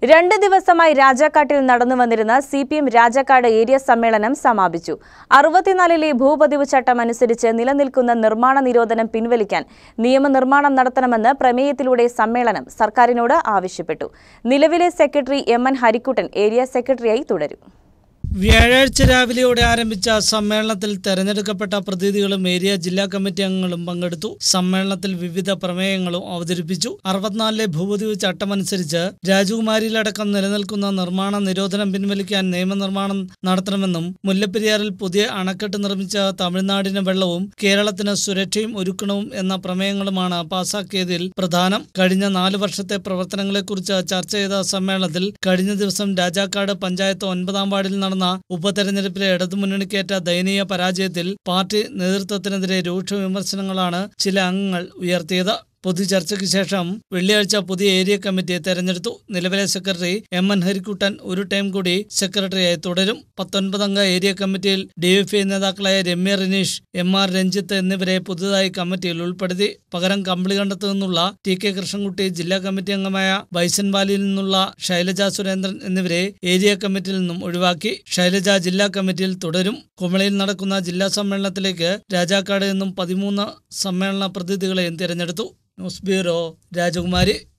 രണ്ട് ദിവസമായി രാജാക്കാട്ടിൽ നടന്നു വന്നിരുന്ന C P M Rajakkad area സമ്മേളനം സമാപിച്ചു അറുപത്തിനാലിലെ ഭൂപതിവ് ചട്ടം അനുസരിച്ച് നിലനിൽക്കുന്ന നിർമ്മാണ നിരോധനം പിൻവലിക്കാൻ നിയമനിർമ്മാണം നടത്തണമെന്ന് പ്രമേയത്തിലൂടെ സമ്മേളനം സർക്കാരിനോട് ആവശ്യപ്പെട്ടു നിലവിലെ secretary M N Harikuttan area സെക്രട്ടറിയായി തുടരും വ്യാഴാഴ്ച രാവിലെയോടെ ആരംഭിച്ച സമ്മേളനത്തിൽ തെരഞ്ഞെടുക്കപ്പെട്ട പ്രതിനിധികളും ഏരിയ ജില്ലാ കമ്മിറ്റി അംഗങ്ങളും പങ്കെടുത്തു സമ്മേളനത്തിൽ വിവിധ പ്രമേയങ്ങളും അവതരിപ്പിച്ചു അറുപത്തിനാലിലെ ഭൂപതിവ് ചട്ടമനുസരിച്ച് രാജകുമാരിയിലടക്കം നിലനിൽക്കുന്ന നിർമ്മാണ നിരോധനം പിൻവലിക്കാൻ നിയമനിർമ്മാണം നടത്തണമെന്നും മുല്ലപ്പെരിയാറിൽ പുതിയ അണക്കെട്ട് നിർമ്മിച്ച തമിഴ്നാടിന് വെള്ളവും കേരളത്തിന് സുരക്ഷയും ഒരുക്കണവും എന്ന പ്രമേയങ്ങളുമാണ് പാസാക്കിയതിൽ പ്രധാനം കഴിഞ്ഞ നാല് വർഷത്തെ പ്രവർത്തനങ്ങളെക്കുറിച്ച് ചർച്ച ചെയ്ത സമ്മേളനത്തിൽ കഴിഞ്ഞ ദിവസം രാജാക്കാട് പഞ്ചായത്ത് ഒൻപതാം വാർഡിൽ നടന്ന ഉപതെരഞ്ഞെടുപ്പിലെ ഇടതുമുന്നണിക്കേറ്റ ദയനീയ പരാജയത്തിൽ പാർട്ടി നേതൃത്വത്തിനെതിരെ രൂക്ഷ വിമർശനങ്ങളാണ് ചില അംഗങ്ങൾ ഉയർത്തിയത് പൊതുചർച്ചയ്ക്ക് ശേഷം വെള്ളിയാഴ്ച പുതിയ ഏരിയ കമ്മിറ്റിയെ തെരഞ്ഞെടുത്തു നിലവിലെ സെക്രട്ടറി എം എൻ ഹരിക്കുട്ടൻ ഒരു ടൈം കൂടി സെക്രട്ടറിയായി തുടരും പത്തൊൻപതംഗ ഏരിയ കമ്മിറ്റിയിൽ ഡിഎഫ്ഐ നേതാക്കളായ രമ്യ റിനീഷ് എം ആർ രഞ്ജിത്ത് എന്നിവരെ പുതുതായി കമ്മിറ്റിയിൽ ഉൾപ്പെടുത്തി പകരം കമ്പിളികണ്ടത്തു നിന്നുള്ള ടി കെ കൃഷ്ണൻകുട്ടി ജില്ലാ കമ്മിറ്റി അംഗമായ ബൈസൻവാലിയിൽ നിന്നുള്ള ശൈലജ സുരേന്ദ്രൻ എന്നിവരെ ഏരിയ കമ്മിറ്റിയിൽ നിന്നും ഒഴിവാക്കി ശൈലജ ജില്ലാ കമ്മിറ്റിയിൽ തുടരും കുമളിയിൽ നടക്കുന്ന ജില്ലാ സമ്മേളനത്തിലേക്ക് രാജാക്കാട് നിന്നും പതിമൂന്ന് സമ്മേളന പ്രതിനിധികളെയും തിരഞ്ഞെടുത്തു ന്യൂസ് ബ്യൂറോ രാജകുമാരി